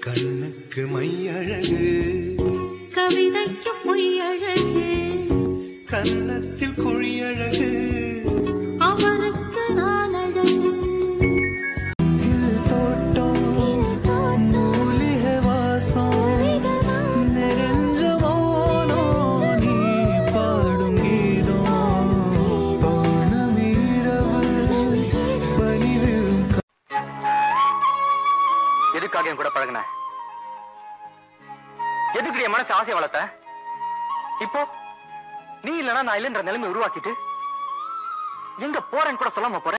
கண்ணுக்கு மையழகு கவிதைக்கு பொய்யழகு கன்னத்தில் குழியழகு அவருக்கு நான் அழகு எதுக்காக என் கூட பழகுன எதுக்கு என் மனசு ஆசையை வளர்த்த இப்போ நீ இல்லனா நான் இல்லைன்ற நிலைமை உருவாக்கிட்டு எங்க போறேன்னு கூட சொல்லாம போறேன்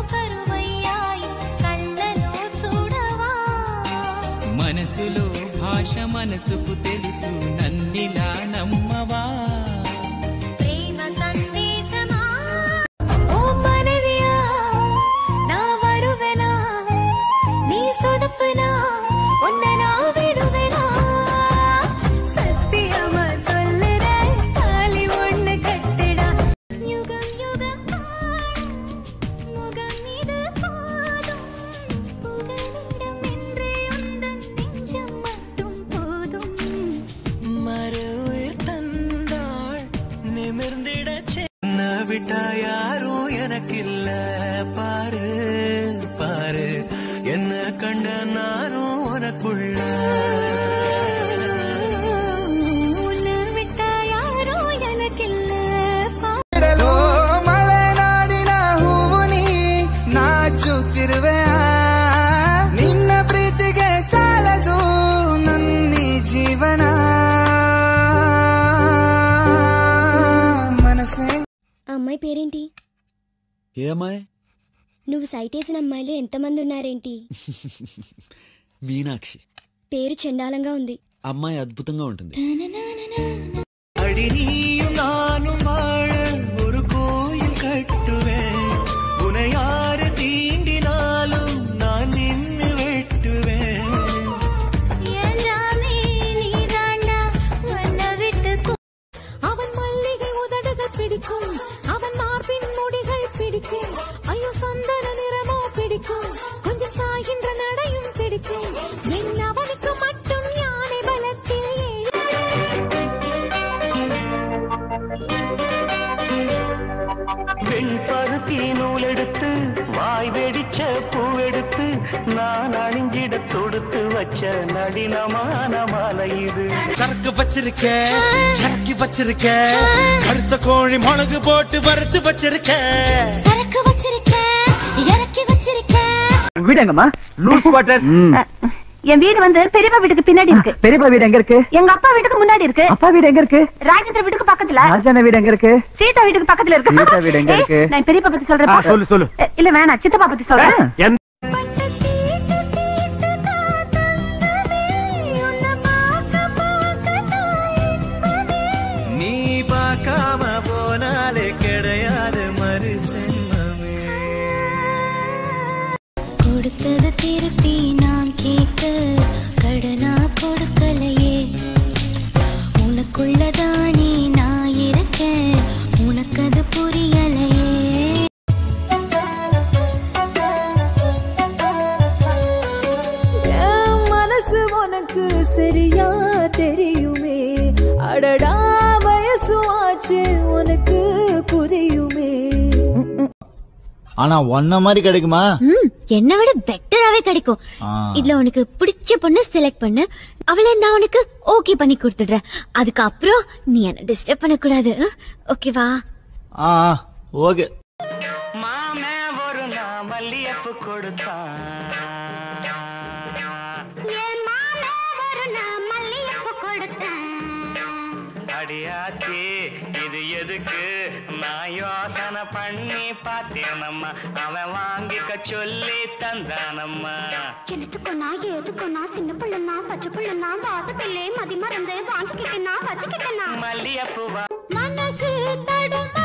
మనసులో భాష మనసుకు తెలుసు నన్నిలా నమ్మవా மறுவுயிர் தந்தாள் நிமிர்ந்திட என்ன விட்டா யாரும் எனக்கு இல்ல பாரு பாரு என்ன கண்ட நானும் உனக்குள்ள ಮಲೆನಾಡಿನ ಹೂವು ನೀ ನಾಚುತ್ತಿರುವೆ ನಿನ್ನ ಪ್ರೀತಿಗೆ ಸಾಲದು ನನ್ನಿ ಜೀವನ మనసే అమ్మాయి పేరేంటి ఏమాయ్ నువ్వు సైట్ వేసిన అమ్మాయిలు ఎంతమంది ఉన్నారేంటి మీనాక్షి పేరు చండాలంగా ఉంది అమ్మాయి అద్భుతంగా ఉంటుంది அடி நீயும் நானும் வாழ ஒரு கோயில் கட்டுவேன் உனை யாரு தீண்டினாலும் நான் நின்னு வெட்டுவேன் அவன் மல்லிகை உதடுகள் பிடிக்கும் அவன் மார்பின் முடிகள் பிடிக்கும் ஐயோ சந்தன நிறமோ பிடிக்கும் கொஞ்சம் சாகின்ற நடையும் பிடிக்கும் என் அவனுக்கு மட்டும் யானை பலத்தில் ஏழு வெண்பருத்தி நூல் எடுத்து வாய் வெடிச்ச பூவெடுத்து நான் அணிஞ்சிட தொடுத்து வச்ச நடினமான மாலை இது சரக்கு வச்சிருக்க சரக்கு வச்சிருக்க கருத்த கோழி மிளகு போட்டு வறுத்து வச்சிருக்க சரக்கு வச்சிருக்கேன் இறக்கி வச்சிருக்கேன் விடுங்கம்மா லூஸ் வாட்டர் என் வீடு வந்து பெரியப்பா வீட்டுக்கு பின்னாடி இருக்கு பெரியப்பா வீடு எங்க இருக்கு எங்க அப்பா வீட்டுக்கு முன்னாடி இருக்கு அப்பா வீடு எங்க இருக்கு ராஜேந்திர வீட்டுக்கு பக்கத்துல ராஜான வீடு எங்க இருக்கு சீதா வீட்டுக்கு பக்கத்துல இருக்கு சீதா வீடு எங்க ஏய், இருக்கு? நான் பெரியப்பா பத்தி சொல்றேன் ஆ, சொல்லு, சொல்லு. எ, இல்ல வேணாம் சித்தப்பா பத்தி சொல்றேன் எந்த நீ பார்க்காம போனாலே கிடையாது மறுசென்மமே கொடுத்தது திருப்பி நான் கேட்க கடனா கொடுக்கலையே உனக்குள்ளதானே நான் இருக்கேன் உனக்கு அது புரியலையே மனசு உனக்கு சரியா தெரியுமே அடடா வயசு ஆச்சு உனக்கு புரியுமே ஆனா ஒன்ன மாதிரி கிடைக்குமா ம் என்னை விட பெட்டராவே கிடைக்கும் ஆ. இதுல உனக்கு பிடிச்ச பொண்ணு செலக்ட் பண்ணு அவளை நான் உனக்கு ஓகே பண்ணி கொடுத்துடுறேன் அதுக்கப்புறம் நீ என்ன டிஸ்டர்ப் பண்ணக்கூடாது ஓகேவா ஆ ஓகே மாமே ஒரு நான் மல்லியப்பு கொடுத்தான் அடியாத்தி இது எதுக்கு நான் யோசனை பண்ணி பார்த்தேனம்மா அவன் வாங்கிக்க சொல்லி தந்தானம்மா எனத்துக்குன்னா ஏதுக்குன்னா சின்ன பிள்ளைனா பச்சை பிள்ளைனா வாசத்திலே மதி மறந்து வாங்கிக்கிட்டனா வச்சுக்கிட்டனா மல்லியப்பு வா மனசு தடுமா